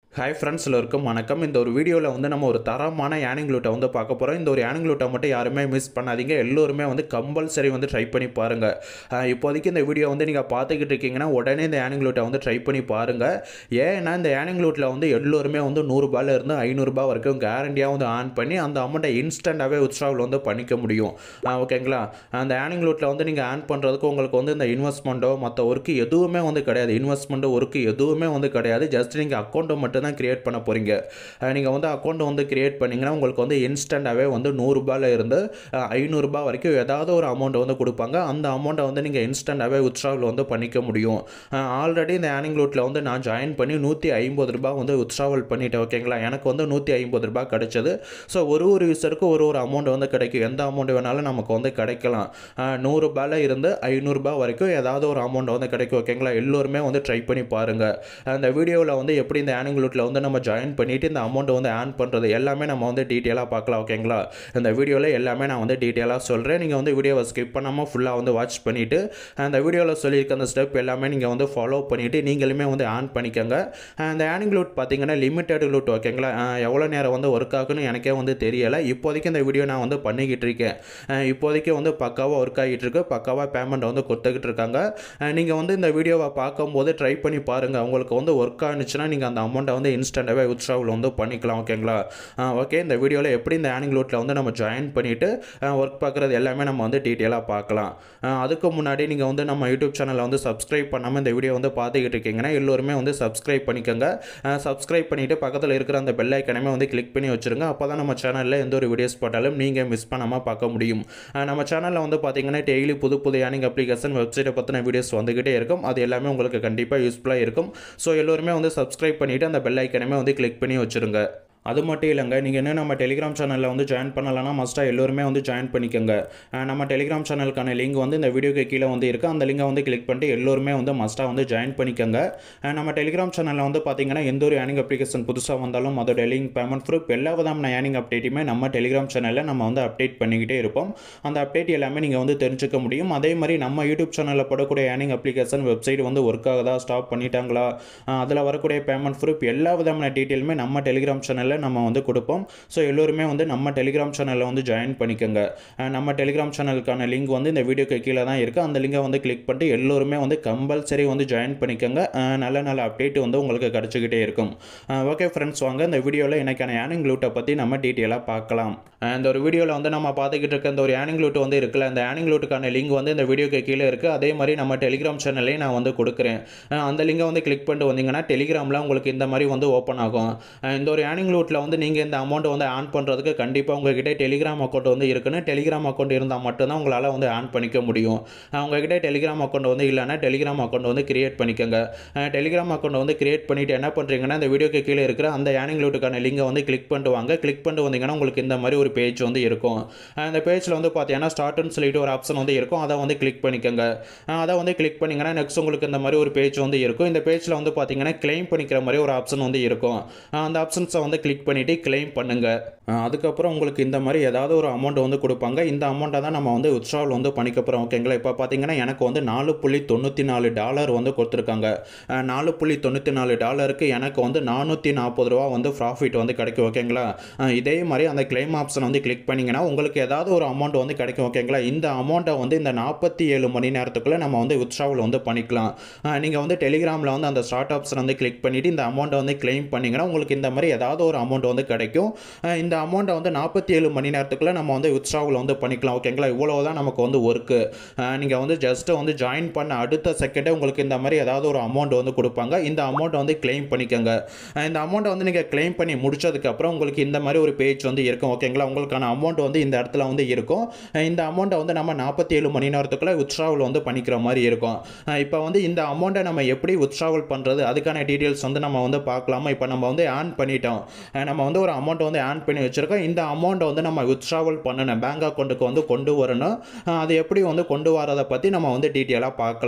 hi friends எல்லோருக்கும் வணக்கம் இந்த ஒரு வீடியோவில் வந்து நம்ம ஒரு தரமான ஏனிங் லூட்டை வந்து பார்க்க போகிறோம் இந்த ஒரு ஏனிங் லூட்டை மட்டும் யாருமே மிஸ் பண்ணாதீங்க எல்லோருமே வந்து கம்பல்சரி வந்து ட்ரை பண்ணி பாருங்கள் அஹ் இப்போதைக்கு இந்த வீடியோ வந்து நீங்கள் பார்த்துக்கிட்டு இருக்கீங்கன்னா உடனே இந்த ஏனிங் லூட்டை வந்து ட்ரை பண்ணி பாருங்கள் ஏன்னா இந்த ஏனிங் லூட்டில் வந்து எல்லோருமே வந்து நூறுரூபால இருந்து ஐநூறுரூபா வரைக்கும் கேரண்டியாக வந்து ஆன் பண்ணி அந்த அமௌண்ட்டை இன்ஸ்டண்ட்டாகவே வித்ட்ராவல் வந்து பண்ணிக்க முடியும் அஹ் ஓகேங்களா அந்த ஏனிங் லூட்டில் வந்து நீங்கள் ஆன் பண்ணுறதுக்கு உங்களுக்கு வந்து இந்த இன்வெஸ்ட்மெண்ட்டோ மற்ற ஒர்க்கு எதுவுமே வந்து கிடையாது இன்வெஸ்ட்மெண்ட்டோ ஒர்க்கு எதுவுமே வந்து கிடையாது ஜஸ்ட் நீங்கள் அக்கௌண்ட்டை மட்டும் தான் கிரியேட் பண்ண போகிறீங்க நீங்கள் வந்து அக்கௌண்ட் வந்து கிரியேட் பண்ணிங்கன்னா உங்களுக்கு வந்து இன்ஸ்டண்ட்டாகவே வந்து நூறுரூபால இருந்து அஹ், ஐநூறுரூபா வரைக்கும் ஏதாவது ஒரு அமௌண்ட் வந்து கொடுப்பாங்க அந்த அமௌண்ட்டை வந்து நீங்கள் இன்ஸ்டண்ட்டாகவே வித்ட்ராவல் வந்து பண்ணிக்க முடியும் ஆல்ரெடி இந்த ஏர்னிங் லூட்டில் வந்து நான் ஜாயின் பண்ணி நூற்றி ஐம்பது ரூபாய் வந்து வித்ட்ராவல் பண்ணிட்டேன் ஓகேங்களா எனக்கு வந்து நூற்றி ஐம்பது ரூபாய் கிடைச்சது ஸோ ஒரு ஒரு யூஸருக்கும் ஒரு ஒரு அமௌண்ட் வந்து கிடைக்கும் எந்த அமௌண்ட் வேணாலும் நமக்கு வந்து கிடைக்கலாம் அஹ், நூறுரூபால இருந்து ஐநூறுரூபா வரைக்கும் ஏதாவது ஒரு அமௌண்ட் வந்து கிடைக்கும் ஓகேங்களா எல்லோருமே வந்து ட்ரை பண்ணி பாருங்கள் அந்த வீடியோவில் வந்து எப்படி இந்த ஏர்னிங் லூட்டில் வந்து நம்ம ஜாயின் பண்ணிவிட்டு இந்த அமௌண்ட்டை வந்து ஆன் பண்ணுறது எல்லாமே நம்ம வந்து டீட்டெயிலாக பார்க்கலாம் ஓகேங்களா இந்த வீடியோவில் எல்லாமே நான் வந்து டீட்டெயிலாக சொல்கிறேன் நீங்கள் வந்து வீடியோவை ஸ்கிப் பண்ணாமல் ஃபுல்லாக வந்து வாட்ச் பண்ணிவிட்டு அந்த வீடியோவில் சொல்லியிருக்க அந்த ஸ்டெப் எல்லாமே நீங்கள் வந்து ஃபாலோ பண்ணிவிட்டு நீங்களுமே வந்து ஆன் பண்ணிக்கோங்க அந்த ஏர்னிங் லூட் பார்த்தீங்கன்னா லிமிட்டட் லூட் ஓகேங்களா அஹ் எவ்வளோ நேரம் வந்து ஒர்க் ஆகுன்னு எனக்கே வந்து தெரியலை இப்போதைக்கு இந்த வீடியோ நான் வந்து பண்ணிக்கிட்டு இருக்கேன் அஹ் இப்போதைக்கு வந்து பக்காவாக ஒர்க் ஆகிட்டு இருக்கு பக்காவாக பேமெண்ட் வந்து கொடுத்துக்கிட்டு இருக்காங்க நீங்கள் வந்து இந்த வீடியோவை பார்க்கும்போது ட்ரை பண்ணி பாருங்கள் உங்களுக்கு வந்து ஒர்க் ஆனிச்சுன்னா நீங்கள் அந்த அமௌண்ட்டை வந்து இன்ஸ்டண்ட்டாகவே வித்ட்ராவல் வந்து பண்ணிக்கலாம் ஓகேங்களா ஓகே இந்த வீடியோவில் எப்படி இந்த ஏர்னிங் லூட்டில் வந்து நம்ம ஜாயின் பண்ணிவிட்டு ஒர்க் பார்க்குறது எல்லாமே நம்ம வந்து டீட்டெயிலாக பார்க்கலாம் அஹ் அதுக்கு முன்னாடி நீங்கள் வந்து நம்ம யூடியூப் சேனலை வந்து சப்ஸ்கிரைப் பண்ணாமல் இந்த வீடியோ வந்து பார்த்துக்கிட்டு இருக்கீங்கன்னா எல்லோருமே வந்து சப்ஸ்கிரைப் பண்ணிக்கோங்க சப்ஸ்கிரைப் பண்ணிவிட்டு பக்கத்தில் இருக்கிற அந்த பெல் ஐக்கனையுமே வந்து கிளிக் பண்ணி வச்சுருங்க அப்போ தான் நம்ம சேனலில் எந்த ஒரு வீடியோஸ் போட்டாலும் நீங்கள் மிஸ் பண்ணாமல் பார்க்க முடியும் அஹ் நம்ம சேனலில் வந்து பார்த்தீங்கன்னா டெய்லி புது புது ஏர்னிங் அப்ளிகேஷன் வெப்சைட்டை பற்றின வீடியோஸ் வந்துக்கிட்டே இருக்கும் அது எல்லாமே உங்களுக்கு கண்டிப்பாக யூஸ்ஃபுல்லாக இருக்கும் ஸோ எல்லோருமே வந்து சப்ஸ்கிரைப் பண்ணிவிட்டு அந்த பெல் ஐக்கனையுமே வந்து கிளிக் பண்ணி வச்சுருங்க அது மட்டும் இல்லைங்க நீங்கள் இன்னும் நம்ம டெலிகிராம் சேனலில் வந்து ஜாயின் பண்ணலைன்னா மஸ்ட்டாக எல்லோருமே வந்து ஜாயின் பண்ணிக்கோங்க அஹ் நம்ம டெலிகிராம் சேனலுக்கான லிங்க் வந்து இந்த வீடியோக்கு கீழே வந்து இருக்குது அந்த லிங்கை வந்து கிளிக் பண்ணிட்டு எல்லோருமே வந்து மஸ்ட்டாக வந்து ஜாயின் பண்ணிக்கோங்க அஹ் நம்ம டெலிகிராம் சேனலில் வந்து பார்த்தீங்கன்னா எந்த ஒரு ஏர்னிங் அப்ளிகேஷன் புதுசாக வந்தாலும் அதோட லிங்க் பேமெண்ட் ப்ரூஃப் எல்லா விதமான ஏர்னிங் அப்டேட்டுமே நம்ம டெலிகிராம் சேனலில் நம்ம வந்து அப்டேட் பண்ணிக்கிட்டே இருப்போம் அந்த அப்டேட் எல்லாமே நீங்கள் வந்து தெரிஞ்சுக்க முடியும் அதே மாதிரி நம்ம யூடியூப் சேனலில் போடக்கூடிய ஏர்னிங் அப்ளிகேஷன் வெப்சைட் வந்து ஒர்க் ஆகுதா ஸ்டாப் பண்ணிட்டாங்களா அதில் வரக்கூடிய பேமெண்ட் ப்ரூஃப் எல்லா விதமான டீட்டெயிலுமே நம்ம டெலிகிராம் சேனலில் நம்ம வந்து கொடுப்போம் ஸோ எல்லோருமே வந்து நம்ம டெலிகிராம் சேனலில் வந்து ஜாயின் பண்ணிக்கோங்க அஹ் நம்ம டெலிகிராம் சேனலுக்கான லிங்க் வந்து இந்த வீடியோக்கு கீழே தான் இருக்குது அந்த லிங்கை வந்து கிளிக் பண்ணிட்டு எல்லோருமே வந்து கம்பல்சரி வந்து ஜாயின் பண்ணிக்கோங்க அஹ் நல்ல நல்ல அப்டேட் வந்து உங்களுக்கு கிடச்சிக்கிட்டே இருக்கும் ஓகே ஃப்ரெண்ட்ஸ் வாங்க இந்த வீடியோவில் எனக்கான ஏர்னிங் லூட்டை பற்றி நம்ம டீட்டெயிலாக பார்க்கலாம் அஹ் இந்த ஒரு வீடியோவில் வந்து நம்ம பார்த்துக்கிட்டு இருக்க இந்த ஒரு ஏர்னிங் லூட் வந்து இருக்குல்ல அந்த ஏர்னிங் லூட்டுக்கான லிங்க் வந்து இந்த வீடியோக்கு கீழே இருக்குது அதே மாதிரி நம்ம டெலிகிராம் சேனல்லையும் நான் வந்து கொடுக்குறேன் அஹ் அந்த லிங்கை வந்து கிளிக் பண்ணிட்டு வந்தீங்கன்னா டெலிகிராமில் உங்களுக்கு இந்த மாதிரி வந்து ஓப்பன் ஆகும் அஹ் இந்த ஒரு ஏர்னிங் லூட்டில் வந்து நீங்கள் இந்த அமௌண்ட்டை வந்து ஆன் பண்ணுறதுக்கு கண்டிப்பாக உங்ககிட்ட டெலிகிராம் அக்கௌண்ட் வந்து இருக்குன்னு டெலிகிராம் அக்கௌண்ட் இருந்தால் மட்டும்தான் உங்களால் வந்து ஆன் பண்ணிக்க முடியும் அஹ் உங்ககிட்ட டெலிகிராம் அக்கௌண்ட் வந்து இல்லைன்னா டெலிகிராம் அக்கௌண்ட் வந்து கிரியேட் பண்ணிக்கோங்க அஹ் டெலிகிராம் அக்கௌண்ட் வந்து கிரியேட் பண்ணிவிட்டு என்ன பண்ணுறீங்கன்னா இந்த வீடியோக்கு கீழே இருக்கிற அந்த ஏர்னிங் லூட்டுக்கான லிங்கை வந்து கிளிக் பண்ணிட்டு வாங்க கிளிக் பண்ணிட்டு வந்தீங்கன்னா உங்களுக்கு இந்த மாதிரி ஒரு பேஜ் வந்து இருக்கும் அஹ் அந்த பேஜில் வந்து பார்த்தீங்கன்னா ஸ்டார்ட்னு சொல்லிட்டு ஒரு ஆப்ஷன் வந்து இருக்கும் அதை வந்து கிளிக் பண்ணிக்கோங்க அஹ் அதை வந்து கிளிக் பண்ணிங்கன்னா நெக்ஸ்ட் உங்களுக்கு இந்த மாதிரி ஒரு பேஜ் வந்து இருக்கும் இந்த பேஜில் வந்து பார்த்தீங்கன்னா கிளைம் பண்ணிக்கிற மாதிரி ஒரு ஆப்ஷன் வந்து இருக்கும் அஹ் அந்த ஆப்ஷன்ஸை வந்து கிளிக் பண்ணிவிட்டு கிளைம் பண்ணுங்க அஹ் அதுக்கப்புறம் உங்களுக்கு இந்த மாதிரி ஏதாவது ஒரு அமௌண்ட் வந்து கொடுப்பாங்க இந்த அமௌண்ட்டை தான் நம்ம வந்து வித்ட்ராவல் வந்து பண்ணிக்க போகிறோம் ஓகேங்களா இப்போ பார்த்தீங்கன்னா எனக்கு வந்து நாலு புள்ளி தொண்ணூற்றி நாலு டாலர் வந்து கொடுத்துருக்காங்க அஹ் நாலு புள்ளி தொண்ணூற்றி நாலு டாலருக்கு எனக்கு வந்து நானூற்றி நாற்பது ரூபா வந்து ப்ராஃபிட் வந்து கிடைக்கும் ஓகேங்களா அஹ் இதே மாதிரி அந்த கிளைம் ஆப்ஷன் வந்து கிளிக் பண்ணிங்கன்னா உங்களுக்கு ஏதாவது ஒரு அமௌண்ட் வந்து கிடைக்கும் ஓகேங்களா இந்த அமௌண்ட்டை வந்து இந்த நாற்பத்தி ஏழு மணி நேரத்துக்குள்ளே நம்ம வந்து வித்ட்ராவல் வந்து பண்ணிக்கலாம் நீங்கள் வந்து டெலிகிராமில் வந்து அந்த ஸ்டார்ட் ஆப்ஷன் வந்து கிளிக் பண்ணிவிட்டு இந்த அமௌண்ட்டை வந்து கிளைம் பண்ணிங்கன்னா உங்களுக்கு இந்த மாதிரி ஏதாவது ஒரு அமௌண்ட் வந்து கிடைக்கும் அஹ் இந்த அமௌண்ட்டை வந்து நாற்பத்தி ஏழு மணி நேரத்துக்குள்ளே நம்ம வந்து வித்ட்ராவல் வந்து பண்ணிக்கலாம் ஓகேங்களா இவ்வளோ தான் நமக்கு வந்து ஒர்க்கு நீங்கள் வந்து ஜஸ்ட்டு வந்து ஜாயின் பண்ண அடுத்த செகண்டே உங்களுக்கு இந்த மாதிரி ஏதாவது ஒரு அமௌண்ட் வந்து கொடுப்பாங்க இந்த அமௌண்ட்டை வந்து கிளைம் பண்ணிக்கோங்க அஹ் இந்த அமௌண்ட்டை வந்து நீங்கள் கிளைம் பண்ணி முடிச்சதுக்கப்புறம் உங்களுக்கு இந்த மாதிரி ஒரு பேஜ் வந்து இருக்கும் ஓகேங்களா உங்களுக்கான அமௌண்ட் வந்து இந்த இடத்துல வந்து இருக்கும் அஹ் இந்த அமௌண்ட்டை வந்து நம்ம நாற்பத்தி ஏழு மணி நேரத்துக்குள்ளே வித்ட்ராவல் வந்து பண்ணிக்கிற மாதிரி இருக்கும் அஹ் இப்போ வந்து இந்த அமௌண்ட்டை நம்ம எப்படி வித்ட்ராவல் பண்ணுறது அதுக்கான டீட்டெயில்ஸ் வந்து நம்ம வந்து பார்க்கலாமா இப்போ நம்ம வந்து ஆன் பண்ணிட்டோம் அஹ் நம்ம வந்து ஒரு அமௌண்ட் வந்து ஆன் பண்ணி வச்சுருக்கோம் இந்த அமௌண்ட்டை வந்து நம்ம வித்ட்ராவல் பண்ணணும் பேங்க் அக்கௌண்ட்டுக்கு வந்து கொண்டு வரணும் அஹ் அது எப்படி வந்து கொண்டு வரதை பற்றி நம்ம வந்து டீட்டெயிலாக பார்க்கலாம்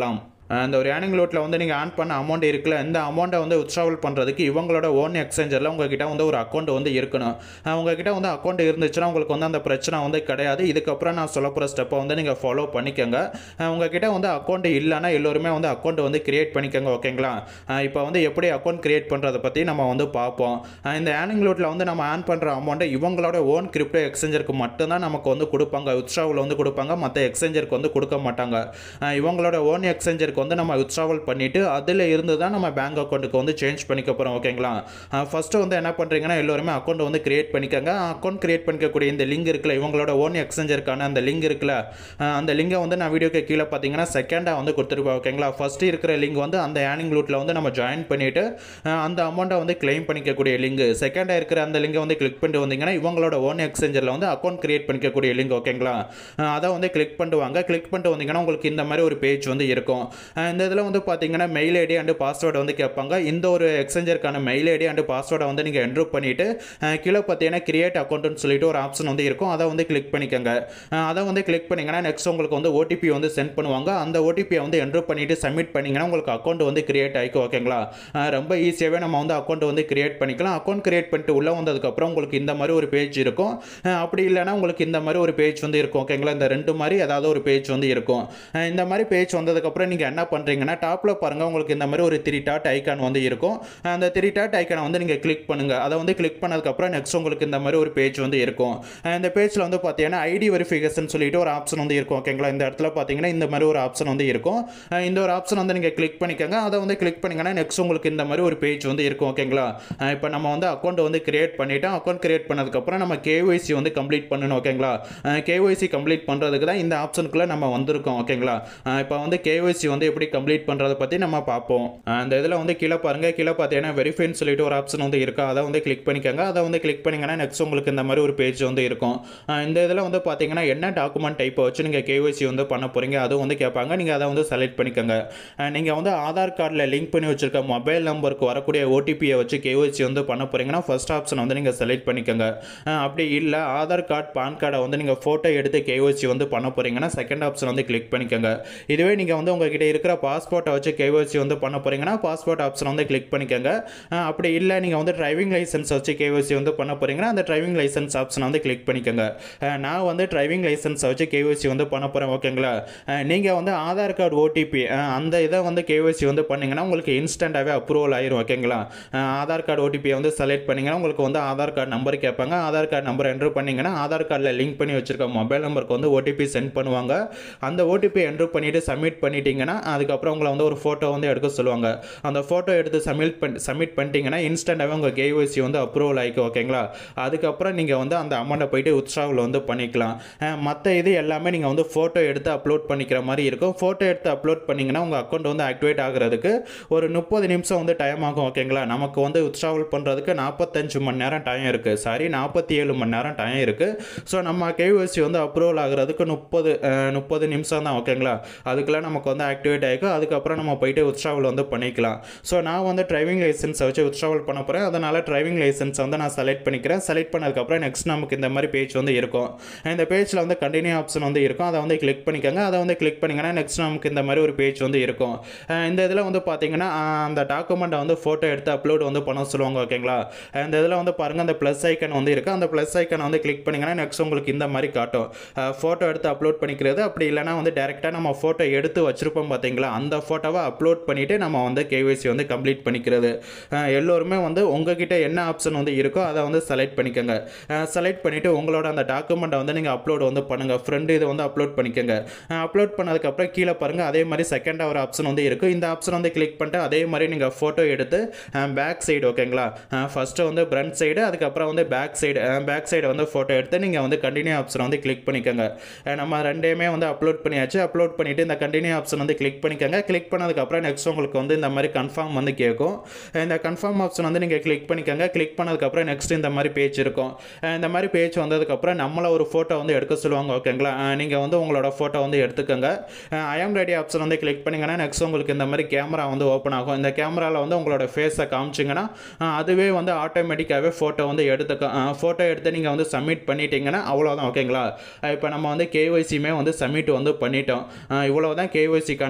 அந்த ஒரு ஏர்னிங் லோட்டில் வந்து நீங்கள் ஆன் பண்ண அமௌண்ட் இருக்குல்ல இந்த அமௌண்ட்டை வந்து உற்சாவல் பண்ணுறதுக்கு இவங்களோட ஓன் எக்ஸ்சேஞ்சரில் உங்ககிட்ட வந்து ஒரு அக்கௌண்ட் வந்து இருக்கணும் அஹ் உங்ககிட்ட வந்து அக்கௌண்ட் இருந்துச்சுன்னா உங்களுக்கு வந்து அந்த பிரச்சனை வந்து கிடையாது இதுக்கப்புறம் நான் சொல்ல போகிற ஸ்டெப்பை வந்து நீங்கள் ஃபாலோ பண்ணிக்கோங்க அஹ் உங்ககிட்ட வந்து அக்கௌண்ட் இல்லைன்னா எல்லோருமே வந்து அக்கௌண்ட் வந்து கிரியேட் பண்ணிக்கோங்க ஓகேங்களா இப்போ வந்து எப்படி அக்கௌண்ட் கிரியேட் பண்ணுறதை பற்றி நம்ம வந்து பார்ப்போம் அஹ் இந்த ஏர்னிங் லோட்டில் வந்து நம்ம ஆன் பண்ணுற அமௌண்ட்டை இவங்களோட ஓன் கிரிப்டோ எக்ஸ்சேஞ்சருக்கு மட்டும்தான் நமக்கு வந்து கொடுப்பாங்க உத்ராவில் வந்து கொடுப்பாங்க மற்ற எக்ஸ்சேஞ்சருக்கு வந்து கொடுக்க மாட்டாங்க அஹ் இவங்களோட ஓன் எக்ஸ்சேஞ்சருக்கு வந்து நம்ம வித்ட்ராவல் பண்ணிவிட்டு அதில் இருந்து தான் நம்ம பேங்க் அக்கௌண்ட்டுக்கு வந்து சேஞ்ச் பண்ணிக்க போகிறோம் ஓகேங்களா ஃபஸ்ட்டு வந்து என்ன பண்ணுறீங்கன்னா எல்லோருமே அக்கௌண்ட் வந்து கிரியேட் பண்ணிக்கோங்க அக்கௌண்ட் கிரியேட் பண்ணிக்கக்கூடிய இந்த லிங்க் இருக்குல்ல இவங்களோட ஓன் எக்ஸ்சேஞ்சருக்கான அந்த லிங்க் இருக்குல்ல அஹ் அந்த லிங்கை வந்து நான் வீடியோக்கு கீழே பார்த்தீங்கன்னா செகண்டாக வந்து கொடுத்துருப்பேன் ஓகேங்களா ஃபஸ்ட்டு இருக்கிற லிங்க் வந்து அந்த ஏர்னிங் லூட்டில் வந்து நம்ம ஜாயின் பண்ணிவிட்டு அந்த அமௌண்ட்டை வந்து கிளைம் பண்ணிக்கக்கூடிய லிங்க் செகண்டாக இருக்கிற அந்த லிங்கை வந்து கிளிக் பண்ணிட்டு வந்தீங்கன்னா இவங்களோட ஓன் எக்ஸ்சேஞ்சரில் வந்து அக்கௌண்ட் கிரியேட் பண்ணிக்கக்கூடிய லிங்க் ஓகேங்களா அஹ் அதை வந்து கிளிக் பண்ணிட்டு வாங்க கிளிக் பண்ணிட்டு வந்தீங்கன்னா உங்களுக்கு இந்த மாதிரி ஒரு பேஜ் வந்து இருக்கும் அஹ் இந்த இதில் வந்து பார்த்தீங்கன்னா மெயில் ஐடி அண்டு பாஸ்வேர்டு வந்து கேட்பாங்க இந்த ஒரு எக்ஸ்சேஞ்சருக்கான மெயில் ஐடி அண்டு பாஸ்வேர்டை வந்து நீங்கள் என்ட்ரு பண்ணிவிட்டு கீழே பார்த்தீங்கன்னா கிரியேட் அக்கௌண்ட்னு சொல்லிட்டு ஒரு ஆப்ஷன் வந்து இருக்கும் அதை வந்து கிளிக் பண்ணிக்கோங்க அஹ் அதை வந்து கிளிக் பண்ணிங்கன்னா நெக்ஸ்ட் உங்களுக்கு வந்து ஓடிபி வந்து சென்ட் பண்ணுவாங்க அந்த ஓடிபியை வந்து என்ட்ரு பண்ணிவிட்டு சப்மிட் பண்ணிங்கன்னா உங்களுக்கு அக்கௌண்ட் வந்து கிரியேட் ஆகிக்கும் ஓகேங்களா அஹ் ரொம்ப ஈஸியாகவே நம்ம வந்து அக்கௌண்ட் வந்து கிரியேட் பண்ணிக்கலாம் அக்கௌண்ட் கிரியேட் பண்ணிட்டு உள்ளே வந்ததுக்கப்புறம் உங்களுக்கு இந்த மாதிரி ஒரு பேஜ் இருக்கும் அஹ் அப்படி இல்லைன்னா உங்களுக்கு இந்த மாதிரி ஒரு பேஜ் வந்து இருக்கும் ஓகேங்களா இந்த ரெண்டு மாதிரி ஏதாவது ஒரு பேஜ் வந்து இருக்கும் அஹ் இந்த மாதிரி பேஜ் வந்ததுக்கப்புறம் நீங்கள் என்ன பண்ணுறீங்கன்னா டாப்பில் பாருங்கள் உங்களுக்கு இந்த மாதிரி ஒரு த்ரீ டாட் ஐக்கான் வந்து இருக்கும் அந்த த்ரீ டாட் ஐக்கானை வந்து நீங்கள் கிளிக் பண்ணுங்கள் அதை வந்து கிளிக் பண்ணதுக்கப்புறம் நெக்ஸ்ட் உங்களுக்கு இந்த மாதிரி ஒரு பேஜ் வந்து இருக்கும் அஹ் இந்த பேஜில் வந்து பார்த்தீங்கன்னா ஐடி வெரிஃபிகேஷன் சொல்லிட்டு ஒரு ஆப்ஷன் வந்து இருக்கும் ஓகேங்களா இந்த இடத்துல பார்த்தீங்கன்னா இந்த மாதிரி ஒரு ஆப்ஷன் வந்து இருக்கும் அஹ் இந்த ஒரு ஆப்ஷன் வந்து நீங்கள் கிளிக் பண்ணிக்கோங்க அதை வந்து கிளிக் பண்ணிங்கன்னா நெக்ஸ்ட் உங்களுக்கு இந்த மாதிரி ஒரு பேஜ் வந்து இருக்கும் ஓகேங்களா இப்போ நம்ம வந்து அக்கௌண்ட் வந்து கிரியேட் பண்ணிட்டோம் அக்கௌண்ட் கிரியேட் பண்ணதுக்கப்புறம் நம்ம கேஒய்சி வந்து கம்ப்ளீட் பண்ணணும் ஓகேங்களா கேஒய்சி கம்ப்ளீட் பண்ணுறதுக்கு தான் இந்த ஆப்ஷனுக்குள்ளே நம்ம வந்திருக்கோம் ஓகேங்களா இப்போ வந்து கேஒய்சி வந்து எப்படி கம்ப்ளீட் பண்ணுறதை பற்றி நம்ம பார்ப்போம் அஹ் இந்த இதில் வந்து கீழே பாருங்கள் கீழே பார்த்தீங்கன்னா வெரிஃபைன்னு சொல்லிட்டு ஒரு ஆப்ஷன் வந்து இருக்கா அதை வந்து கிளிக் பண்ணிக்கோங்க அதை வந்து கிளிக் பண்ணிங்கன்னா நெக்ஸ்ட் உங்களுக்கு இந்த மாதிரி ஒரு பேஜ் வந்து இருக்கும் அஹ் இந்த இதில் வந்து பார்த்தீங்கன்னா என்ன டாக்குமெண்ட் டைப்பை வச்சு நீங்கள் கேஒய்சி வந்து பண்ண போகிறீங்க அதுவும் வந்து கேட்பாங்க நீங்கள் அதை வந்து செலக்ட் பண்ணிக்கோங்க நீங்கள் வந்து ஆதார் கார்டில் லிங்க் பண்ணி வச்சிருக்க மொபைல் நம்பருக்கு வரக்கூடிய ஓடிபியை வச்சு கேஒய்சி வந்து பண்ண போகிறீங்கன்னா ஃபர்ஸ்ட் ஆப்ஷன் வந்து நீங்கள் செலக்ட் பண்ணிக்கோங்க அஹ் அப்படி இல்லை ஆதார் கார்டு பான் கார்டை வந்து நீங்கள் ஃபோட்டோ எடுத்து கேஒய்சி வந்து பண்ண போகிறீங்கன்னா செகண்ட் ஆப்ஷன் வந்து கிளிக் பண்ணிக்கோங்க இதுவே நீங்கள் வந்து உங்ககிட்ட இருக்கிற பாஸ்போர்ட்டை வச்சு கேஒய்சி வந்து பண்ண போகிறீங்கன்னா பாஸ்போர்ட் ஆப்ஷன் வந்து கிளிக் பண்ணிக்கோங்க அஹ் அப்படி இல்லை நீங்கள் வந்து டிரைவிங் லைசன்ஸ் வச்சு கேஒய்சி வந்து பண்ண போகிறீங்கன்னா அந்த டிரைவிங் லைசன்ஸ் ஆப்ஷன் வந்து கிளிக் பண்ணிக்கோங்க அஹ் நான் வந்து டிரைவிங் லைசன்ஸ் வச்சு கேஒய்சி வந்து பண்ண போகிறேன் ஓகேங்களா நீங்கள் வந்து ஆதார் கார்டு ஓடிபி அந்த இதை வந்து கேஒய்சி வந்து பண்ணீங்கன்னா உங்களுக்கு இன்ஸ்டண்ட்டாகவே அப்ரூவல் ஆயிரும் ஓகேங்களா அஹ் ஆதார் கார்டு ஓடிபியை வந்து செலக்ட் பண்ணிங்கன்னா உங்களுக்கு வந்து ஆதார் கார்டு நம்பர் கேட்பாங்க ஆதார் கார்டு நம்பர் என்ட்ரு பண்ணிங்கன்னா ஆதார் கார்டில் லிங்க் பண்ணி வச்சிருக்க மொபைல் நம்பருக்கு வந்து ஓடிபி சென்ட் பண்ணுவாங்க அந்த ஓடிபி என்ட்ரு பண்ணிவிட்டு சப்மிட் பண்ணிட்டீங்கன்னா அதுக்கப்புறம் உங்களை வந்து ஒரு ஃபோட்டோ வந்து எடுக்க சொல்லுவாங்க அந்த ஃபோட்டோ எடுத்து சப்மிட் பண்ணி சப்மிட் பண்ணிட்டீங்கன்னா இன்ஸ்டண்ட்டாகவே உங்கள் கேஒய்சி வந்து அப்ரூவல் ஆகிக்கும் ஓகேங்களா அதுக்கப்புறம் நீங்கள் வந்து அந்த அமௌண்ட்டை போயிட்டு உத்ராவில் வந்து பண்ணிக்கலாம் மற்ற இது எல்லாமே நீங்கள் வந்து ஃபோட்டோ எடுத்து அப்லோட் பண்ணிக்கிற மாதிரி இருக்கும் ஃபோட்டோ எடுத்து அப்லோட் பண்ணிங்கன்னா உங்கள் அக்கௌண்ட் வந்து ஆக்டிவேட் ஆகிறதுக்கு ஒரு முப்பது நிமிஷம் வந்து டைம் ஆகும் ஓகேங்களா நமக்கு வந்து உத்ராவல் பண்ணுறதுக்கு நாற்பத்தஞ்சு மணி நேரம் டைம் இருக்குது சாரி நாற்பத்தி ஏழு மணி நேரம் டைம் இருக்குது ஸோ நம்ம கேஒய்சி வந்து அப்ரூவல் ஆகிறதுக்கு முப்பது முப்பது நிமிஷம் தான் ஓகேங்களா அதுக்குள்ளே நமக்கு வந்து ஆக்டிவேட் ஆகிக்கும் அதுக்கப்புறம் நம்ம போயிட்டு உத்ராவல் வந்து பண்ணிக்கலாம் ஸோ நான் வந்து டிரைவிங் லைசன்ஸை வச்சு உத்ராவல் பண்ண போகிறேன் அதனால் டிரைவிங் லைசன்ஸ் வந்து நான் செலக்ட் பண்ணிக்கிறேன் செலக்ட் பண்ணதுக்கப்புறம் நெக்ஸ்ட் நமக்கு இந்த மாதிரி பேஜ் வந்து இருக்கும் இந்த பேஜில் வந்து கண்டினியூ ஆப்ஷன் வந்து இருக்கும் அதை வந்து கிளிக் பண்ணிக்கோங்க அதை வந்து கிளிக் பண்ணிங்கன்னா நெக்ஸ்ட் நமக்கு இந்த மாதிரி ஒரு பேஜ் வந்து இருக்கும் அஹ் இந்த இதில் வந்து பார்த்தீங்கன்னா அஹ் அந்த டாக்குமெண்ட்டை வந்து ஃபோட்டோ எடுத்து அப்லோட் வந்து பண்ண சொல்லுவாங்க ஓகேங்களா அஹ் இந்த இதில் வந்து பாருங்கள் அந்த ப்ளஸ் ஐக்கன் வந்து இருக்குது அந்த ப்ளஸ் ஐக்கன் வந்து கிளிக் பண்ணிங்கன்னா நெக்ஸ்ட் உங்களுக்கு இந்த மாதிரி காட்டும் ஃபோட்டோ எடுத்து அப்லோட் பண்ணிக்கிறது அப்படி இல்லைனா வந்து டேரெக்டாக நம்ம ஃபோட்டோ எடுத்து வச்சுருப்போம் பார்த்தீங்களா அந்த ஃபோட்டோவை அப்லோட் பண்ணிவிட்டு நம்ம வந்து கேஒய்சி வந்து கம்ப்ளீட் பண்ணிக்கிறது அஹ் எல்லோருமே வந்து உங்ககிட்ட என்ன ஆப்ஷன் வந்து இருக்கோ அதை வந்து செலக்ட் பண்ணிக்கோங்க செலக்ட் பண்ணிவிட்டு உங்களோட அந்த டாக்குமெண்ட்டை வந்து நீங்கள் அப்லோட் வந்து பண்ணுங்கள் ஃப்ரெண்டு இதை வந்து அப்லோட் பண்ணிக்கோங்க அப்லோட் பண்ணதுக்கப்புறம் கீழே பாருங்கள் அதே மாதிரி செகண்டாக ஒரு ஆப்ஷன் வந்து இருக்குது இந்த ஆப்ஷன் வந்து கிளிக் பண்ணிட்டு அதே மாதிரி நீங்கள் ஃபோட்டோ எடுத்து பேக் சைடு ஓகேங்களா ஃபஸ்ட்டு வந்து ஃப்ரண்ட் சைடு அதுக்கப்புறம் வந்து பேக் சைடு பேக் சைடு வந்து ஃபோட்டோ எடுத்து நீங்கள் வந்து கண்டினியூ ஆப்ஷன் வந்து கிளிக் பண்ணிக்கோங்க அஹ் நம்ம ரெண்டையுமே வந்து அப்லோட் பண்ணியாச்சு அப்லோட் பண்ணிவிட்டு இந்த கண்டினியூ ஆப்ஷன் வந்து கிளிக் பண்ணிக்கோங்க கிளிக் பண்ணதுக்கப்புறம் நெக்ஸ்ட் உங்களுக்கு வந்து இந்த மாதிரி கன்ஃபார்ம் வந்து கேட்கும் இந்த கன்ஃபார்ம் ஆப்ஷன் வந்து நீங்கள் கிளிக் பண்ணிக்கோங்க கிளிக் பண்ணதுக்கப்புறம் நெக்ஸ்ட் இந்த மாதிரி பேஜ் இருக்கும் அஹ் இந்த மாதிரி பேஜ் வந்ததுக்கப்புறம் நம்மளை ஒரு ஃபோட்டோ வந்து எடுக்க சொல்லுவாங்க ஓகேங்களா நீங்கள் வந்து உங்களோட ஃபோட்டோ வந்து எடுத்துக்கோங்க ஐஎம் ரெடி ஆப்ஷன் வந்து கிளிக் பண்ணிங்கன்னா நெக்ஸ்ட் உங்களுக்கு இந்த மாதிரி கேமரா வந்து ஓப்பன் ஆகும் இந்த கேமராவில் வந்து உங்களோட ஃபேஸை காமிச்சிங்கன்னா அஹ் அதுவே வந்து ஆட்டோமேட்டிக்காகவே ஃபோட்டோ வந்து எடுத்துக்க ஃபோட்டோ எடுத்து நீங்கள் வந்து சப்மிட் பண்ணிட்டீங்கன்னா அவ்வளோதான் ஓகேங்களா இப்போ நம்ம வந்து கேஒய்சியுமே வந்து சப்மிட் வந்து பண்ணிட்டோம் இவ்வளோ தான் கேஒய்சிக்கான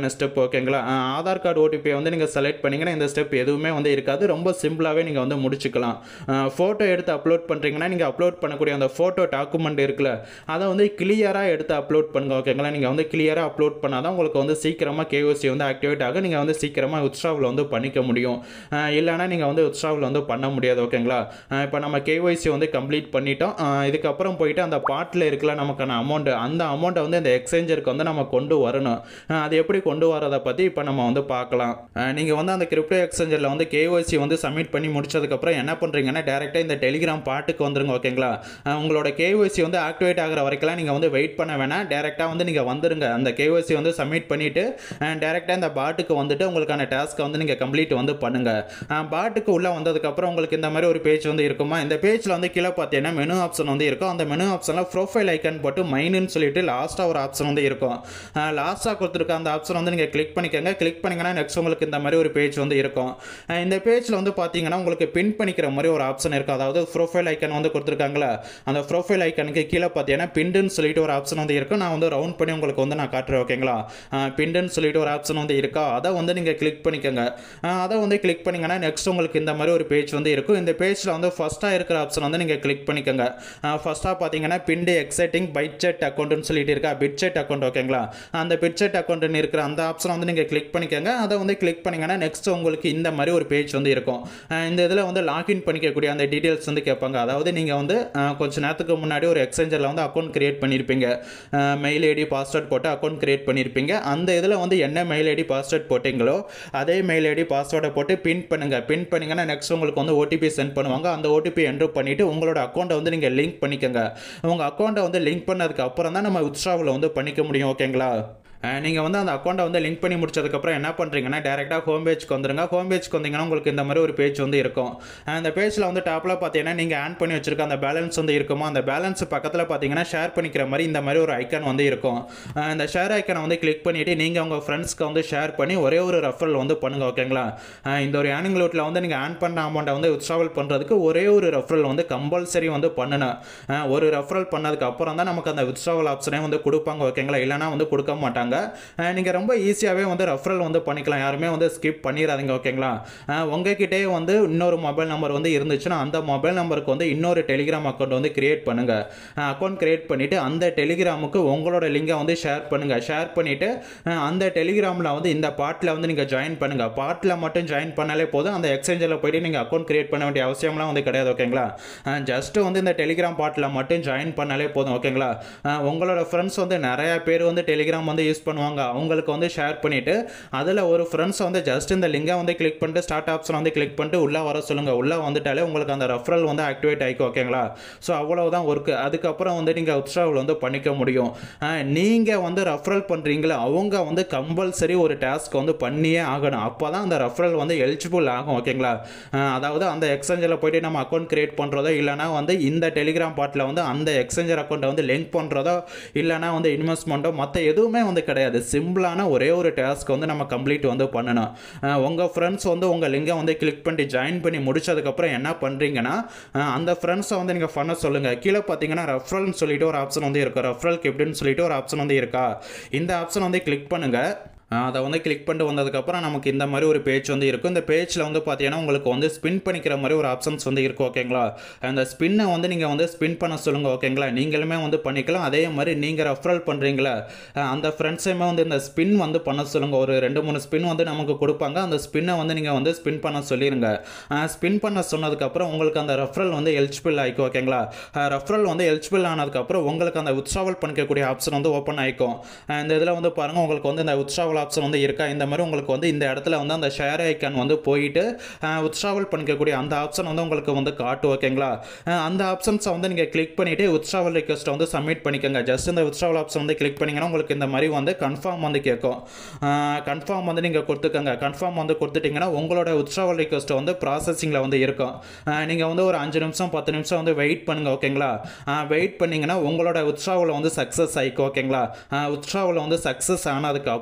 தேவையான ஸ்டெப் ஓகேங்களா ஆதார் கார்டு ஓடிபியை வந்து நீங்கள் செலக்ட் பண்ணிங்கன்னா இந்த ஸ்டெப் எதுவுமே வந்து இருக்காது ரொம்ப சிம்பிளாகவே நீங்கள் வந்து முடிச்சுக்கலாம் ஃபோட்டோ எடுத்து அப்லோட் பண்ணுறீங்கன்னா நீங்கள் அப்லோட் பண்ணக்கூடிய அந்த ஃபோட்டோ டாக்குமெண்ட் இருக்குல்ல அதை வந்து கிளியராக எடுத்து அப்லோட் பண்ணுங்க ஓகேங்களா நீங்கள் வந்து கிளியராக அப்லோட் பண்ணால் தான் உங்களுக்கு வந்து சீக்கிரமாக கேஓசி வந்து ஆக்டிவேட் ஆகும் நீங்கள் வந்து சீக்கிரமாக வித்ட்ராவில் வந்து பண்ணிக்க முடியும் இல்லைனா நீங்கள் வந்து வித்ட்ராவில் வந்து பண்ண முடியாது ஓகேங்களா இப்போ நம்ம கேஒய்சி வந்து கம்ப்ளீட் பண்ணிட்டோம் இதுக்கப்புறம் போயிட்டு அந்த பாட்டில் இருக்கல நமக்கான அமௌண்ட்டு அந்த அமௌண்ட்டை வந்து இந்த எக்ஸ்சேஞ்சருக்கு வந்து நம்ம கொண்டு வரணும் அது எப்படி கொண்டு வரதை பற்றி இப்போ நம்ம வந்து பார்க்கலாம் நீங்கள் வந்து அந்த கிரிப்டோ எக்ஸ்சேஞ்சரில் வந்து கேஒய்சி வந்து சப்மிட் பண்ணி முடிச்சதுக்கப்புறம் என்ன பண்ணுறீங்கன்னா டேரெக்டாக இந்த டெலிகிராம் பாட்டுக்கு வந்துருங்க ஓகேங்களா உங்களோட கேஒய்சி வந்து ஆக்டிவேட் ஆகிற வரைக்கும் நீங்கள் வந்து வெயிட் பண்ண வேணாம் டேரெக்டாக வந்து நீங்கள் வந்துருங்க அந்த கேஒய்சி வந்து சப்மிட் பண்ணிவிட்டு டேரெக்டாக இந்த பாட்டுக்கு வந்துட்டு உங்களுக்கான டாஸ்க்கை வந்து நீங்கள் கம்ப்ளீட் வந்து பண்ணுங்கள் பாட்டுக்கு உள்ளே வந்ததுக்கப்புறம் உங்களுக்கு இந்த மாதிரி ஒரு பேஜ் வந்து இருக்குமா இந்த பேஜில் வந்து கீழே பார்த்தீங்கன்னா மெனு ஆப்ஷன் வந்து இருக்கும் அந்த மெனு ஆப்ஷனில் ப்ரொஃபைல் ஐக்கன் போட்டு மைனுன்னு சொல்லிட்டு லாஸ்ட்டாக ஒரு ஆப்ஷன் வந்து இருக்கும் லாஸ்ட்டாக கொடுத்துருக்க அந்த ஆப்ஷன் வந்து நீங்கள் கிளிக் பண்ணிக்கோங்க கிளிக் பண்ணிங்கன்னா நெக்ஸ்ட் உங்களுக்கு இந்த மாதிரி ஒரு பேஜ் வந்து இருக்கும் இந்த பேஜில் வந்து பார்த்தீங்கன்னா உங்களுக்கு பின் பண்ணிக்கிற மாதிரி ஒரு ஆப்ஷன் இருக்கும் அதாவது ப்ரொஃபைல் ஐக்கன் வந்து கொடுத்துருக்காங்களா அந்த ப்ரொஃபைல் ஐக்கனுக்கு கீழே பார்த்தீங்கன்னா பிண்டுன்னு சொல்லிட்டு ஒரு ஆப்ஷன் வந்து இருக்கும் நான் வந்து ரவுண்ட் பண்ணி உங்களுக்கு வந்து நான் காட்டுறேன் ஓகேங்களா பிண்டுன்னு சொல்லிட்டு ஒரு ஆப்ஷன் வந்து இருக்கா அதை வந்து நீங்கள் கிளிக் பண்ணிக்கோங்க அதை வந்து கிளிக் பண்ணிங்கன்னா நெக்ஸ்ட் உங்களுக்கு இந்த மாதிரி ஒரு பேஜ் வந்து இருக்கும் இந்த பேஜில் வந்து ஃபஸ்ட்டாக இருக்கிற ஆப்ஷன் வந்து நீங்கள் கிளிக் பண்ணிக்கோங்க ஃபஸ்ட்டாக பார்த்தீங்கன்னா பிண்டு எக்ஸைட்டிங் பைட்செட் அக்கௌண்ட்னு சொல்லிட்டு இருக்கா பிட்செட் அக்கௌண்ட் ஓகேங்களா அந்த பிட்செட் அக்கௌண்ட்னு இருக்கிற அந்த ஆப்ஷனை வந்து நீங்கள் கிளிக் பண்ணிக்கோங்க அதை வந்து கிளிக் பண்ணிங்கன்னா நெக்ஸ்ட் உங்களுக்கு இந்த மாதிரி ஒரு பேஜ் வந்து இருக்கும் இந்த இதில் வந்து லாகின் பண்ணிக்கக்கூடிய அந்த டீட்டெயில்ஸ் வந்து கேட்பாங்க அதாவது நீங்கள் வந்து கொஞ்ச நேரத்துக்கு முன்னாடி ஒரு எக்ஸ்சேஞ்சரில் வந்து அக்கௌண்ட் கிரியேட் பண்ணியிருப்பீங்க மெயில் ஐடி பாஸ்வேர்ட் போட்டு அக்கௌண்ட் கிரியேட் பண்ணியிருப்பீங்க அந்த இதில் வந்து என்ன மெயில் ஐடி பாஸ்வேர்ட் போட்டிங்களோ அதே மெயில் ஐடி பாஸ்வேர்டை போட்டு பின் பண்ணுங்கள் பின் பண்ணிங்கன்னா நெக்ஸ்ட் உங்களுக்கு வந்து ஓடிபி சென்ட் பண்ணுவாங்க அந்த ஓடிபி என்ட்ரு பண்ணிவிட்டு உங்களோட அக்கௌண்ட்டை வந்து நீங்கள் லிங்க் பண்ணிக்கோங்க உங்கள் அக்கௌண்ட்டை வந்து லிங்க் பண்ணதுக்கு அப்புறம் தான் நம்ம வித்ட்ராவில் வந்து பண்ணிக்க முடியும் ஓகேங்களா நீங்கள் வந்து அந்த அக்கௌண்ட்டை வந்து லிங்க் பண்ணி முடிச்சதுக்கப்புறம் என்ன பண்ணுறீங்கன்னா டேரெக்டாக ஹோம் பேஜ்க்கு வந்துருங்க ஹோம் பேஜ்க்கு வந்தீங்கன்னா உங்களுக்கு இந்த மாதிரி ஒரு பேஜ் வந்து இருக்கும் அந்த பேஜில் வந்து டாப்பில் பார்த்தீங்கன்னா நீங்கள் ஆன் பண்ணி வச்சிருக்க அந்த பேலன்ஸ் வந்து இருக்குமோ அந்த பேலன்ஸ் பக்கத்தில் பார்த்தீங்கன்னா ஷேர் பண்ணிக்கிற மாதிரி இந்த மாதிரி ஒரு ஐக்கான் வந்து இருக்கும் அந்த ஷேர் ஐக்கானை வந்து கிளிக் பண்ணிவிட்டு நீங்கள் உங்கள் ஃப்ரெண்ட்ஸ்க்கு வந்து ஷேர் பண்ணி ஒரே ஒரு ரெஃபரல் வந்து பண்ணுங்கள் ஓகேங்களா இந்த ஒரு ஏர்னிங் லோட்டில் வந்து நீங்கள் ஆன் பண்ண அமௌண்ட்டை வந்து வித்ட்ராவல் பண்ணுறதுக்கு ஒரே ஒரு ரெஃபரல் வந்து கம்பல்சரி வந்து பண்ணணும் ஒரு ரெஃபரல் பண்ணதுக்கு அப்புறம் தான் நமக்கு அந்த வித்ட்ராவல் ஆப்ஷனே வந்து கொடுப்பாங்க ஓகேங்களா இல்லைனா வந்து கொடுக்க மாட்டாங்க நீங்கள் ரொம்ப ஈஸியாகவே வந்து ரெஃபரல் வந்து பண்ணிக்கலாம் யாருமே வந்து ஸ்கிப் பண்ணிடாதீங்க ஓகேங்களா உங்ககிட்டே வந்து இன்னொரு மொபைல் நம்பர் வந்து இருந்துச்சுன்னா அந்த மொபைல் நம்பருக்கு வந்து இன்னொரு டெலிகிராம் அக்கௌண்ட் வந்து கிரியேட் பண்ணுங்கள் அக்கௌண்ட் கிரியேட் பண்ணிவிட்டு அந்த டெலிகிராமுக்கு உங்களோட லிங்கை வந்து ஷேர் பண்ணுங்கள் ஷேர் பண்ணிவிட்டு அந்த டெலிகிராமில் வந்து இந்த பாட்டில் வந்து நீங்கள் ஜாயின் பண்ணுங்கள் பாட்டில் மட்டும் ஜாயின் பண்ணாலே போதும் அந்த எக்ஸ்சேஞ்சில் போயிட்டு நீங்கள் அக்கௌண்ட் கிரியேட் பண்ண வேண்டிய அவசியம்லாம் வந்து கிடையாது ஓகேங்களா ஜஸ்ட்டு வந்து இந்த டெலிகிராம் பாட்டில் மட்டும் ஜாயின் பண்ணாலே போதும் ஓகேங்களா உங்களோட ஃப்ரெண்ட்ஸ் வந்து நிறையா பேர் வந்து டெலிகிராம் வந்து யூஸ் பண்ணுவாங்க அவங்களுக்கு வந்து ஷேர் பண்ணிவிட்டு அதில் ஒரு ஃப்ரெண்ட்ஸ் வந்து ஜஸ்ட் இந்த லிங்கை வந்து கிளிக் பண்ணிட்டு ஸ்டார்ட் ஆப்ஷன் வந்து கிளிக் பண்ணிட்டு உள்ளே வர சொல்லுங்கள் உள்ளே வந்துட்டாலே உங்களுக்கு அந்த ரெஃபரல் வந்து ஆக்டிவேட் ஆகிக்கும் ஓகேங்களா ஸோ அவ்வளோதான் ஒர்க்கு அதுக்கப்புறம் வந்து நீங்கள் உத்ராவில் வந்து பண்ணிக்க முடியும் நீங்கள் வந்து ரெஃபரல் பண்ணுறீங்களா அவங்க வந்து கம்பல்சரி ஒரு டாஸ்க் வந்து பண்ணியே ஆகணும் அப்போ தான் அந்த ரெஃபரல் வந்து எலிஜிபிள் ஆகும் ஓகேங்களா அதாவது அந்த எக்ஸ்சேஞ்சில் போயிட்டு நம்ம அக்கௌண்ட் கிரியேட் பண்ணுறதோ இல்லைனா வந்து இந்த டெலிகிராம் பாட்டில் வந்து அந்த எக்ஸ்சேஞ்சர் அக்கௌண்ட்டை வந்து லிங்க் பண்ணுறதோ இல்லைனா வந்து இன்வெஸ்ட்மெண்ட்டோ மற்ற எதுவுமே வந்து கிடையாது சிம்பிளான ஒரே ஒரு டாஸ்க் வந்து நம்ம கம்ப்ளீட் வந்து பண்ணணும் உங்கள் ஃப்ரெண்ட்ஸ் வந்து உங்கள் லிங்கை வந்து கிளிக் பண்ணி ஜாயின் பண்ணி முடிச்சதுக்கப்புறம் என்ன பண்ணுறீங்கன்னா அந்த ஃப்ரெண்ட்ஸை வந்து நீங்கள் பண்ண சொல்லுங்கள் கீழே பார்த்தீங்கன்னா ரெஃபரல்னு சொல்லிட்டு ஒரு ஆப்ஷன் வந்து இருக்கும் ரெஃபரல்க்கு எப்படின்னு சொல்லிட்டு ஒரு ஆப்ஷன் வந்து இருக்கா இந்த ஆப்ஷன் வந்து கிளிக் பண்ணுங்கள் அதை வந்து கிளிக் பண்ணிட்டு வந்ததுக்கப்புறம் நமக்கு இந்த மாதிரி ஒரு பேஜ் வந்து இருக்கும் இந்த பேஜில் வந்து பார்த்தீங்கன்னா உங்களுக்கு வந்து ஸ்பின் பண்ணிக்கிற மாதிரி ஒரு ஆப்ஷன்ஸ் வந்து இருக்கும் ஓகேங்களா அந்த ஸ்பின்னை வந்து நீங்கள் வந்து ஸ்பின் பண்ண சொல்லுங்கள் ஓகேங்களா நீங்களுமே வந்து பண்ணிக்கலாம் அதே மாதிரி நீங்கள் ரெஃபரல் பண்ணுறீங்களா அந்த ஃப்ரெண்ட்ஸையுமே வந்து இந்த ஸ்பின் வந்து பண்ண சொல்லுங்கள் ஒரு ரெண்டு மூணு ஸ்பின் வந்து நமக்கு கொடுப்பாங்க அந்த ஸ்பின்னை வந்து நீங்கள் வந்து ஸ்பின் பண்ண சொல்லிடுங்க ஸ்பின் பண்ண சொன்னதுக்கப்புறம் உங்களுக்கு அந்த ரெஃபரல் வந்து எலிஜிபிள் ஆகிக்கும் ஓகேங்களா ரெஃபரல் வந்து எலிஜிபிள் ஆனதுக்கப்புறம் உங்களுக்கு அந்த உத்ராவல் பண்ணிக்கக்கூடிய ஆப்ஷன் வந்து ஓப்பன் ஆகிக்கும் இந்த இதில் வந்து பாருங்கள் உங்களுக்கு வந்து இந்த உத்ராவல் ஆப்ஷன் வந்து இருக்கா இந்த மாதிரி உங்களுக்கு வந்து இந்த இடத்துல வந்து அந்த ஷேர் ஐக்கான் வந்து போயிட்டு உத்ராவல் பண்ணிக்கக்கூடிய அந்த ஆப்ஷன் வந்து உங்களுக்கு வந்து காட்டு ஓகேங்களா அந்த ஆப்ஷன்ஸை வந்து நீங்கள் கிளிக் பண்ணிவிட்டு உத்ராவல் ரிக்வஸ்ட்டை வந்து சப்மிட் பண்ணிக்கோங்க ஜஸ்ட் இந்த உத்ராவல் ஆப்ஷன் வந்து கிளிக் பண்ணிங்கன்னா உங்களுக்கு இந்த மாதிரி வந்து கன்ஃபார்ம் வந்து கேட்கும் கன்ஃபார்ம் வந்து நீங்கள் கொடுத்துக்கோங்க கன்ஃபார்ம் வந்து கொடுத்துட்டிங்கன்னா உங்களோட உத்ராவல் ரிக்வஸ்ட்டை வந்து ப்ராசஸிங்கில் வந்து இருக்கும் நீங்கள் வந்து ஒரு அஞ்சு நிமிஷம் பத்து நிமிஷம் வந்து வெயிட் பண்ணுங்கள் ஓகேங்களா வெயிட் பண்ணிங்கன்னா உங்களோட உத்ராவில் வந்து சக்ஸஸ் ஆகிக்கும் ஓகேங்களா உத்ராவில் வந்து சக்ஸஸ் ஆனதுக்கு அப்புறம் அந்த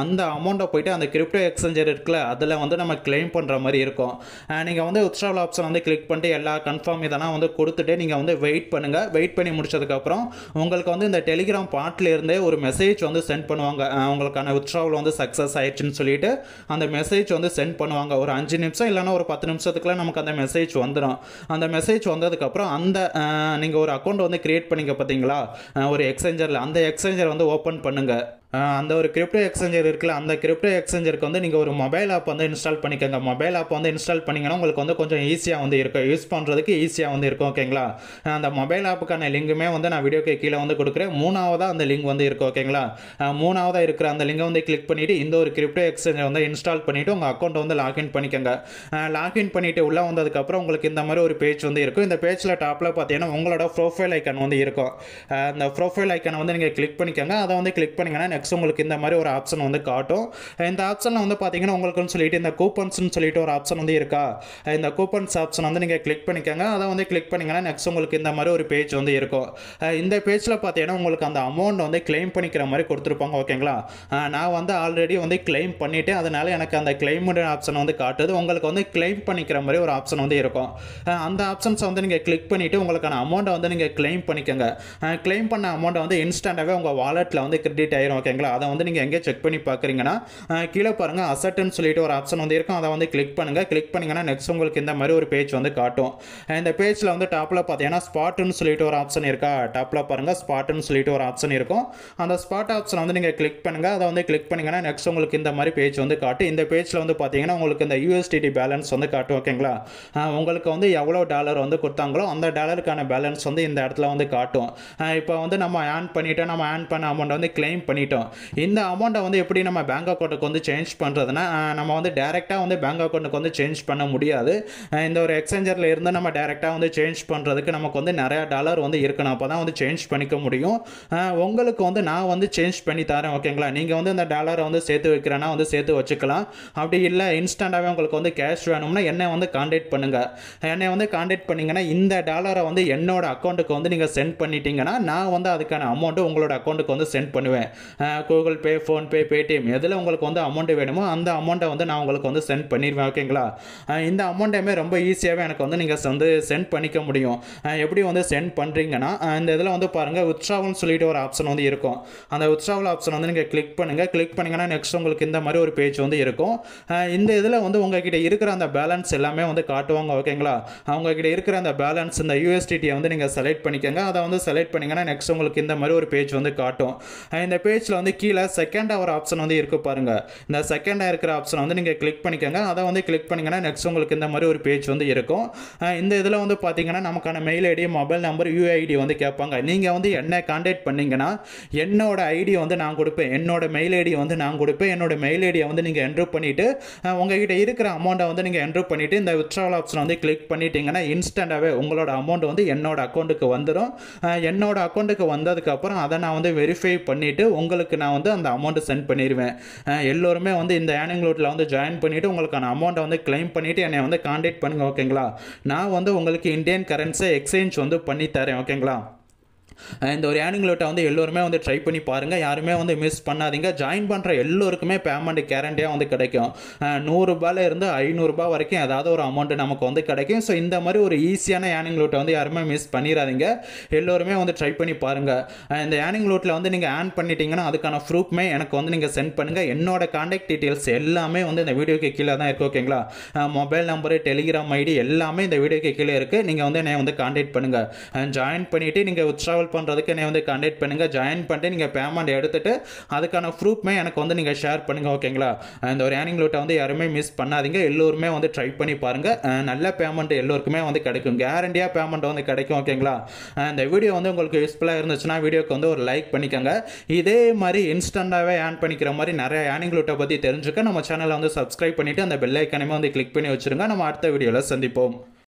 அந்த அமௌண்ட்டை போயிட்டு அந்த கிரிப்டோ எக்ஸ்சேஞ்சர் இருக்குல்ல அதில் வந்து நம்ம கிளைம் பண்ணுற மாதிரி இருக்கும் நீங்கள் வந்து வித்ட்ராவல் ஆப்ஷன் வந்து கிளிக் பண்ணிட்டு எல்லா கன்ஃபார்ம் இதெல்லாம் வந்து கொடுத்துட்டு நீங்கள் வந்து வெயிட் பண்ணுங்கள் வெயிட் பண்ணி முடிச்சதுக்கப்புறம் உங்களுக்கு வந்து இந்த டெலிகிராம் பாட்டில் இருந்தே ஒரு மெசேஜ் வந்து சென்ட் பண்ணுவாங்க அஹ் உங்களுக்கான வித்ட்ராவல் வந்து சக்ஸஸ் ஆயிடுச்சுன்னு சொல்லிட்டு அந்த மெசேஜ் வந்து சென்ட் பண்ணுவாங்க ஒரு அஞ்சு நிமிஷம் இல்லைன்னா ஒரு பத்து நிமிஷத்துக்குள்ள நமக்கு அந்த மெசேஜ் வந்துடும் அந்த மெசேஜ் வந்ததுக்கப்புறம் அந்த நீங்கள் ஒரு அக்கௌண்ட் வந்து கிரியேட் பண்ணிக்க பார்த்தீங்களா அஹ் ஒரு எக்ஸ்சேஞ்சரில் அந்த எக்ஸ்சேஞ்சர் வந்து ஓப்பன் பண்ணுங்கள் அஹ் அந்த ஒரு கிரிப்டோ எக்ஸ்சேஞ்சர் இருக்குல்ல அந்த கிரிப்டோ எக்ஸ்சேஞ்சருக்கு வந்து நீங்கள் ஒரு மொபைல் ஆப் வந்து இன்ஸ்டால் பண்ணிக்கோங்க மொபைல் ஆப் வந்து இன்ஸ்டால் பண்ணிங்கன்னா உங்களுக்கு வந்து கொஞ்சம் ஈஸியாக வந்து இருக்கும் யூஸ் பண்ணுறதுக்கு ஈஸியாக வந்து இருக்கும் ஓகேங்களா அஹ் அந்த மொபைல் ஆப்புக்கான லிங்குமே வந்து நான் வீடியோக்கு கீழே வந்து கொடுக்குறேன் மூணாவதாக அந்த லிங்க் வந்து இருக்கும் ஓகேங்களா அஹ் மூணாவதாக இருக்கிற அந்த லிங்கை வந்து கிளிக் பண்ணிவிட்டு இந்த ஒரு கிரிப்டோ எக்ஸ்சேஞ்சர் வந்து இன்ஸ்டால் பண்ணிவிட்டு உங்கள் அக்கௌண்ட் வந்து லாக்இன் பண்ணிக்கோங்க லாக்இன் பண்ணிவிட்டு உள்ளே வந்ததுக்கப்புறம் உங்களுக்கு இந்த மாதிரி ஒரு பேஜ் வந்து இருக்கும் இந்த பேஜில் டாப்பில் பார்த்தீங்கன்னா உங்களோட ப்ரொஃபைல் ஐக்கான் வந்து இருக்கும் அஹ் அந்த ப்ரொஃபைல் ஐக்கானை வந்து நீங்கள் கிளிக் பண்ணிக்கோங்க அதை வந்து கிளிக் பண்ணிங்கன்னா நெக்ஸ்ட் உங்களுக்கு இந்த மாதிரி ஒரு ஆப்ஷன் வந்து காட்டும் இந்த ஆப்ஷனில் வந்து பார்த்தீங்கன்னா உங்களுக்குன்னு சொல்லிட்டு இந்த கூப்பன்ஸ்னு சொல்லிட்டு ஒரு ஆப்ஷன் வந்து இருக்கா இந்த கூப்பன்ஸ் ஆப்ஷன் வந்து நீங்கள் கிளிக் பண்ணிக்கோங்க அதை வந்து கிளிக் பண்ணிங்கன்னா நெக்ஸ்ட் உங்களுக்கு இந்த மாதிரி ஒரு பேஜ் வந்து இருக்கும் அஹ் இந்த பேஜில் பார்த்தீங்கன்னா உங்களுக்கு அந்த அமௌண்ட் வந்து கிளைம் பண்ணிக்கிற மாதிரி கொடுத்துருப்பாங்க ஓகேங்களா அஹ் நான் வந்து ஆல்ரெடி வந்து கிளைம் பண்ணிவிட்டேன் அதனால எனக்கு அந்த கிளைம் ஆப்ஷன் வந்து காட்டுது உங்களுக்கு வந்து கிளைம் பண்ணிக்கிற மாதிரி ஒரு ஆப்ஷன் வந்து இருக்கும் அஹ் அந்த ஆப்ஷன்ஸை வந்து நீங்கள் கிளிக் பண்ணிவிட்டு உங்களுக்கான அமௌண்ட்டை வந்து நீங்கள் கிளைம் பண்ணிக்கோங்க கிளைம் பண்ண அமௌண்ட்டை வந்து இன்ஸ்டண்ட்டாகவே உங்கள் வாலெட்டில் வந்து கிரெடிட் ஆயிரும் ஓகேங்களா அதை வந்து நீங்கள் எங்கே செக் பண்ணி பார்க்குறீங்கன்னா அஹ் கீழே பாருங்கள் அசட்டுன்னு சொல்லிட்டு ஒரு ஆப்ஷன் வந்து இருக்கும் அதை வந்து கிளிக் பண்ணுங்கள் கிளிக் பண்ணிங்கன்னா நெக்ஸ்ட் உங்களுக்கு இந்த மாதிரி ஒரு பேஜ் வந்து காட்டும் அஹ் இந்த பேஜில் வந்து டாப்பில் பார்த்தீங்கன்னா ஸ்பாட்டுன்னு சொல்லிட்டு ஒரு ஆப்ஷன் இருக்கா டாப்பில் பாருங்கள் ஸ்பாட்டுன்னு சொல்லிட்டு ஒரு ஆப்ஷன் இருக்கும் அந்த ஸ்பாட் ஆப்ஷனை வந்து நீங்கள் கிளிக் பண்ணுங்கள் அதை வந்து கிளிக் பண்ணிங்கன்னா நெக்ஸ்ட் உங்களுக்கு இந்த மாதிரி பேஜ் வந்து காட்டு இந்த பேஜில் வந்து பார்த்தீங்கன்னா உங்களுக்கு இந்த யூஎஸ்டிடி பேலன்ஸ் வந்து காட்டும் ஓகேங்களா அஹ் உங்களுக்கு வந்து எவ்வளோ டாலர் வந்து கொடுத்தாங்களோ அந்த டாலருக்கான பேலன்ஸ் வந்து இந்த இடத்துல வந்து காட்டும் அஹ் இப்போ வந்து நம்ம ஆன் பண்ணிட்டோம் நம்ம ஆன் பண்ண அமௌண்ட் வந்து கிளைம் பண்ணிட்டோம் இந்த அமௌண்ட்டை வந்து எப்படி நம்ம பேங்க் அக்கௌண்ட்டுக்கு வந்து சேஞ்ச் பண்ணுறதுனா நம்ம வந்து டேரெக்டாக வந்து பேங்க் அக்கௌண்ட்டுக்கு வந்து சேஞ்ச் பண்ண முடியாது அஹ் இந்த ஒரு எக்ஸ்சேஞ்சரில் இருந்து நம்ம டேரெக்டாக வந்து சேஞ்ச் பண்ணுறதுக்கு நமக்கு வந்து நிறையா டாலர் வந்து இருக்கணும் அப்போ தான் வந்து சேஞ்ச் பண்ணிக்க முடியும் அஹ் உங்களுக்கு வந்து நான் வந்து சேஞ்ச் பண்ணி தரேன் ஓகேங்களா நீங்கள் வந்து இந்த டாலரை வந்து சேர்த்து வைக்கிறேன்னா வந்து சேர்த்து வச்சுக்கலாம் அப்படி இல்லை இன்ஸ்டண்ட்டாகவே உங்களுக்கு வந்து கேஷ் வேணும்னா என்னை வந்து காண்டாக்ட் பண்ணுங்கள் என்னை வந்து காண்டாக்ட் பண்ணிங்கன்னா இந்த டாலரை வந்து என்னோட அக்கௌண்ட்டுக்கு வந்து நீங்கள் சென்ட் பண்ணிட்டீங்கன்னா நான் வந்து அதுக்கான அமௌண்ட்டு உங்களோட அக்கௌண்ட்டுக்கு வந்து சென்ட் பண்ணுவேன் கூகுள் பே ஃபோன்பே பேடிஎம் எதில் உங்களுக்கு வந்து அமௌண்ட் வேணுமோ அந்த அமௌண்ட்டை வந்து நான் உங்களுக்கு வந்து சென்ட் பண்ணிடுவேன் ஓகேங்களா அஹ் இந்த அமௌண்ட்டையுமே ரொம்ப ஈஸியாகவே எனக்கு வந்து நீங்கள் வந்து சென்ட் பண்ணிக்க முடியும் அஹ் எப்படி வந்து சென்ட் பண்ணுறீங்கன்னா இந்த இதில் வந்து பாருங்கள் உத்ராவல்னு சொல்லிட்டு ஒரு ஆப்ஷன் வந்து இருக்கும் அந்த உத்ராவல் ஆப்ஷன் வந்து நீங்கள் கிளிக் பண்ணுங்கள் கிளிக் பண்ணிங்கன்னா நெக்ஸ்ட் உங்களுக்கு இந்த மாதிரி ஒரு பேஜ் வந்து இருக்கும் அஹ் இந்த இதில் வந்து உங்ககிட்ட இருக்கிற அந்த பேலன்ஸ் எல்லாமே வந்து காட்டுவாங்க ஓகேங்களா அவங்கக்கிட்ட இருக்கிற அந்த பேலன்ஸ் இந்த யூஎஸ்டிடியை வந்து நீங்கள் செலக்ட் பண்ணிக்கோங்க அதை வந்து செலக்ட் பண்ணிங்கன்னா நெக்ஸ்ட் உங்களுக்கு இந்த மாதிரி ஒரு பேஜ் வந்து காட்டும் அஹ் இந்த பேஜில் வந்து கீழே செகண்டாக ஒரு ஆப்ஷன் வந்து இருக்குது பாருங்கள் இந்த செகண்டாக இருக்கிற ஆப்ஷனை வந்து நீங்கள் கிளிக் பண்ணிக்கோங்க அதை வந்து கிளிக் பண்ணிங்கன்னா நெக்ஸ்ட் உங்களுக்கு இந்த மாதிரி ஒரு பேஜ் வந்து இருக்கும் அஹ் இந்த இதில் வந்து பார்த்தீங்கன்னா நமக்கான mail ID mobile number UID வந்து கேட்பாங்க நீங்கள் வந்து என்ன காண்டாக்ட் பண்ணீங்கன்னா என்னோட ஐடி வந்து நான் கொடுப்பேன் என்னோட மெயில் ஐடி வந்து நான் கொடுப்பேன் என்னோட மெயில் ஐடியை வந்து நீங்கள் என்ட்ரு பண்ணிவிட்டு உங்ககிட்ட இருக்கிற அமௌண்ட்டை வந்து நீங்கள் என்ட்ரு பண்ணிவிட்டு இந்த வித்ட்ராவல் ஆப்ஷன் வந்து கிளிக் பண்ணிட்டீங்கன்னா இன்ஸ்டண்ட்டாகவே உங்களோட அமௌண்ட் வந்து என்னோட அக்கௌண்ட்டுக்கு வந்துடும் அஹ் என்னோட அக்கௌண்ட்டுக்கு வந்ததுக்கப்புறம் அதை நான் வந்து வெரிஃபை பண்ணிவிட்டு உங்களுக்கு நான் வந்து அந்த அமௌண்ட்டு சென்ட் பண்ணிடுவேன் அஹ் எல்லோருமே வந்து இந்த ஏர்னிங் லோட்டில் வந்து ஜாயின் பண்ணிவிட்டு உங்களுக்கான அமௌண்ட்டை வந்து கிளைம் பண்ணிவிட்டு என்னை வந்து காண்டாக்ட் பண்ணுங்கள் ஓகேங்களா நான் வந்து உங்களுக்கு இந்தியன் கரன்சியை எக்ஸ்சேஞ்ச் வந்து பண்ணி தரேன் ஓகேங்களா இந்த ஒரு ஏர்னிங் லோட்டை வந்து எல்லோருமே வந்து ட்ரை பண்ணி பாருங்கள் யாருமே வந்து மிஸ் பண்ணாதீங்க ஜாயின் பண்ணுற எல்லோருக்குமே பேமெண்ட் கேரண்டியாக வந்து கிடைக்கும் நூறுரூபால இருந்து ஐநூறுரூபா வரைக்கும் ஏதாவது ஒரு அமௌண்ட் நமக்கு வந்து கிடைக்கும் ஸோ இந்த மாதிரி ஒரு ஈஸியான ஏர்னிங் லோட்டை வந்து யாருமே மிஸ் பண்ணிடாதீங்க எல்லோருமே வந்து ட்ரை பண்ணி பாருங்கள் இந்த ஏர்னிங் லோட்டில் வந்து நீங்கள் ஆன் பண்ணிட்டீங்கன்னா அதுக்கான ப்ரூஃப்மே எனக்கு வந்து நீங்கள் சென்ட் பண்ணுங்கள் என்னோட காண்டாக்ட் டீட்டெயில்ஸ் எல்லாமே வந்து இந்த வீடியோக்கு கீழே தான் இருக்குது ஓகேங்களா மொபைல் நம்பரு டெலிகிராம் ஐடி எல்லாமே இந்த வீடியோக்கு கீழே இருக்குது நீங்கள் வந்து என்னை வந்து காண்டாக்ட் பண்ணுங்கள் ஜாயின் பண்ணிவிட்டு நீங்கள் ட்ராவல் பண்ணுறதுக்கு என்னை வந்து காண்டாக்ட் பண்ணுங்கள் ஜாயின் பண்ணிட்டு நீங்கள் பேமெண்ட் எடுத்துகிட்டு அதுக்கான ப்ரூஃப்மே எனக்கு வந்து நீங்கள் ஷேர் பண்ணுங்கள் ஓகேங்களா இந்த ஒரு ஏர்னிங் லோட்டை வந்து யாருமே மிஸ் பண்ணாதீங்க எல்லோருமே வந்து ட்ரை பண்ணி பாருங்கள் நல்ல பேமெண்ட் எல்லோருக்குமே வந்து கிடைக்கும் கேரண்டியாக பேமெண்ட் வந்து கிடைக்கும் ஓகேங்களா இந்த வீடியோ வந்து உங்களுக்கு யூஸ்ஃபுல்லாக இருந்துச்சுன்னா வீடியோக்கு வந்து ஒரு லைக் பண்ணிக்கோங்க இதே மாதிரி இன்ஸ்டண்ட்டாகவே ஏர்ன் பண்ணிக்கிற மாதிரி நிறைய ஏர்னிங் லோட்டை பற்றி தெரிஞ்சுக்க நம்ம சேனலை வந்து சப்ஸ்கிரைப் பண்ணிவிட்டு அந்த பெல் ஐக்கனையுமே வந்து கிளிக் பண்ணி வச்சுருங்க நம்ம அடுத்த வீடியோவில் சந்திப்போம்